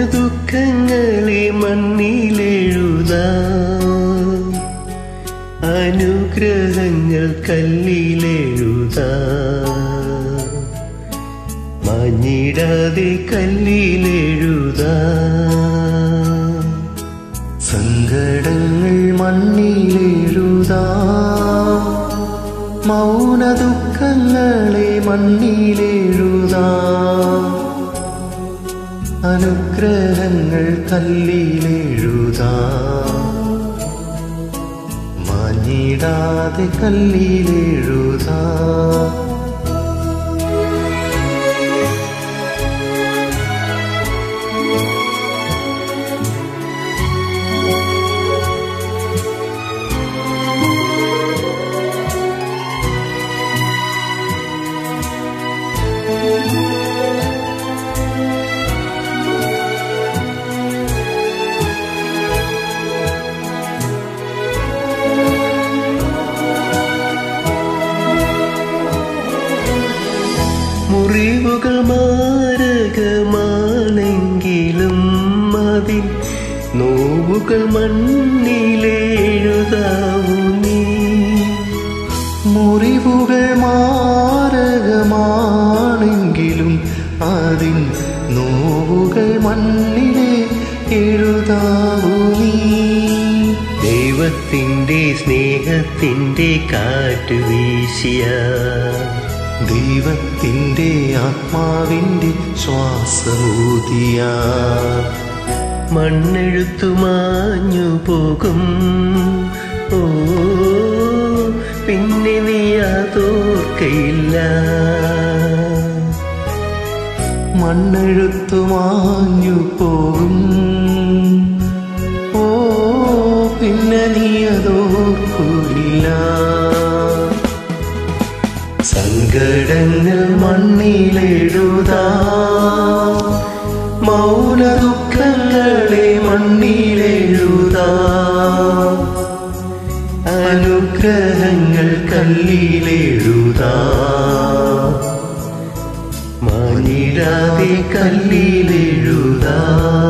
ദുഃഖങ്ങളെ മണ്ണിലെഴുതാം അനുഗ്രഹങ്ങൾ കല്ലിലെഴുതാം മഞ്ഞിടാതെ കല്ലിലെഴുതാം സങ്കടങ്ങൾ മണ്ണിലെഴുതാം മൗന ദുഃഖങ്ങളെ മണ്ണിലെഴുതാം അനുഗ്രഹങ്ങൾ കല്ലിലെഴുതാം മാഞ്ഞിടാതെ കല്ലിലെഴുതാം മുറിവുകൾ മാരകമാണെങ്കിലും അതിൻ നോവുകൾ മണ്ണിലെഴുതാവൂ നീ മുറിവുകൾ മാരകമാണെങ്കിലും അതിൻ നോവുകൾ മണ്ണിലെ എഴുതാവൂ നീ ദൈവത്തിൻ്റെ സ്നേഹത്തിൻ്റെ കാറ്റ് വീശിയ ദൈവത്തിൻ്റെ ആത്മാവിൻ്റെ ശ്വാസമൂതിയ മണ്ണെഴുത്തു മാഞ്ഞു പോകും ഓ പിന്നെ നീ അതോർക്കയില്ല മണ്ണെഴുത്തു മാഞ്ഞു പോകും ഓ പിന്നെ നീ അതോർക്കില്ല സങ്കടങ്ങൾ മണ്ണിലെഴുതാം മൗന ദുഃഖങ്ങളെ മണ്ണിലെഴുതാം അനുഗ്രഹങ്ങൾ കല്ലിലെഴുതാം മാനിടാതെ കല്ലിലെഴുതാം